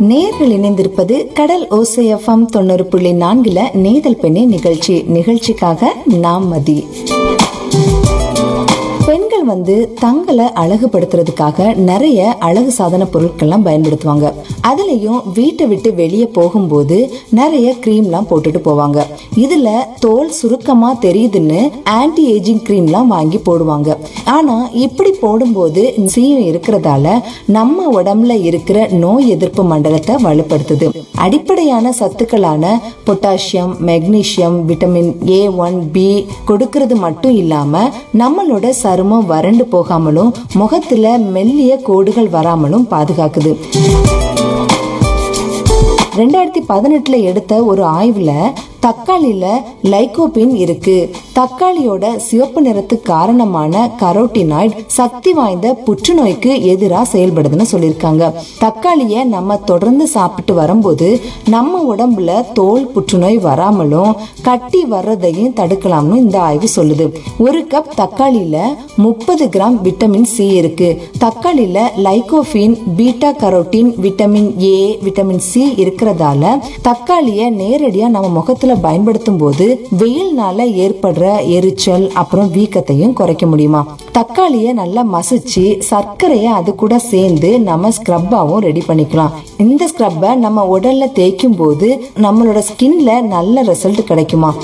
நேர்கள் இணைந்திருப்பது கடல் ஓசை எஃப்எம் தொண்ணூறு புள்ளி நான்குல நேதல் பெண்ணே நிகழ்ச்சி நிகழ்ச்சிக்காக நாம் மதி பெண்கள் வந்து தங்களை அழகுபடுத்துறதுக்காக நிறைய அழகு சாதன பொருட்கள்லாம் பயன்படுத்துவாங்க அதுலயும் வீட்டை விட்டு வெளியே போகும்போது நிறைய கிரீம்லாம் போட்டுட்டு போவாங்க இதுல தோல் சுருக்கமா தெரியுதுன்னு ஆன்டி ஏஜிங் கிரீம்லாம் வாங்கி போடுவாங்க ஆனா இப்படி போடும்போது சீயம் இருக்கிறதால நம்ம உடம்புல இருக்கிற நோய் எதிர்ப்பு மண்டலத்தை வலுப்படுத்துது அடிப்படையான சத்துக்களான potassium magnesium vitamin A one B கொடுக்கறது மட்டும் இல்லாம நம்மளோட சருமம் வறண்டு போகாமலும் முகத்துல மெல்லிய கோடுகள் வராமலும் பாதுகாக்குது ரெண்டாயிரத்தி பதினெட்டுல எடுத்த ஒரு ஆய்வுல தக்காளியில லைகோபின் இருக்கு தக்காளியோட சிவப்பு நிறத்து காரணமான கரோட்டினாய்டு சக்தி வாய்ந்த புற்றுநோய்க்கு எதிராக செயல்படுதுன்னு சொல்லியிருக்காங்க தக்காளிய நம்ம தொடர்ந்து சாப்பிட்டு வரும்போது நம்ம உடம்புல தோல் புற்றுநோய் வராமலும் கட்டி வர்றதையும் தடுக்கலாம்னு இந்த ஆய்வு சொல்லுது ஒரு கப் தக்காளியில முப்பது கிராம் விட்டமின் சி இருக்கு தக்காளியில lycopene beta carotene vitamin A vitamin C இருக்கிறதால தக்காளிய நேரடியா நம்ம முகத்துல பயன்படுத்தும் போது வெயில்னால ஏற்படுற எரிச்சல் அப்புறம் வீக்கத்தையும் குறைக்க முடியுமா தக்காளிய நல்லா மசிச்சு சர்க்கரைய அது கூட சேர்ந்து நம்ம ஸ்க்ரப்பாவும் ரெடி பண்ணிக்கலாம் இந்த ஸ்க்ரப்பை நம்ம உடல்ல தேய்க்கும் போது நம்மளோட ஸ்கின்ல நல்ல ரிசல்ட் கிடைக்குமா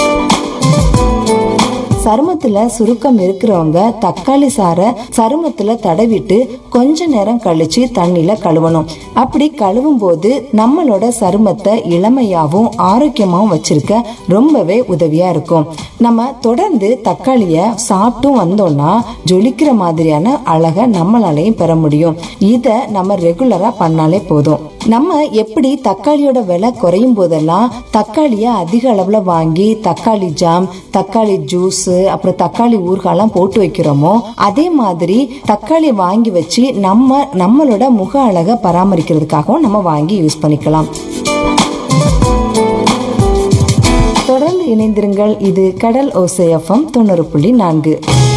சருமத்துல சுருக்கம் இருக்கிறவங்க தக்காளி சாறை சருமத்துல தடவிட்டு கொஞ்ச நேரம் கழிச்சு தண்ணியில கழுவணும் அப்படி கழுவும் போது நம்மளோட சருமத்தை இளமையாவும் ஆரோக்கியமாவும் வச்சிருக்க ரொம்பவே உதவியா இருக்கும் நம்ம தொடர்ந்து தக்காளிய சாப்பிட்டும் வந்தோம்னா ஜொலிக்கிற மாதிரியான அழகை நம்மளாலையும் பெற முடியும் இத நம்ம ரெகுலரா பண்ணாலே போதும் நம்ம எப்படி தக்காளியோட விலை குறையும் போதெல்லாம் தக்காளியை அதிக அளவுல வாங்கி தக்காளி ஜாம் தக்காளி ஜூஸ் அப்புறம் தக்காளி ஊறுகாலாம் போட்டு வைக்கிறோமோ அதே மாதிரி தக்காளி வாங்கி வச்சு நம்ம நம்மளோட முக அழகை பராமரிக்கிறதுக்காகவும் நம்ம வாங்கி யூஸ் பண்ணிக்கலாம் தொடர்ந்து இணைந்திருங்கள் இது கடல் ஓசையஃபம் தொண்ணூறு புள்ளி நான்கு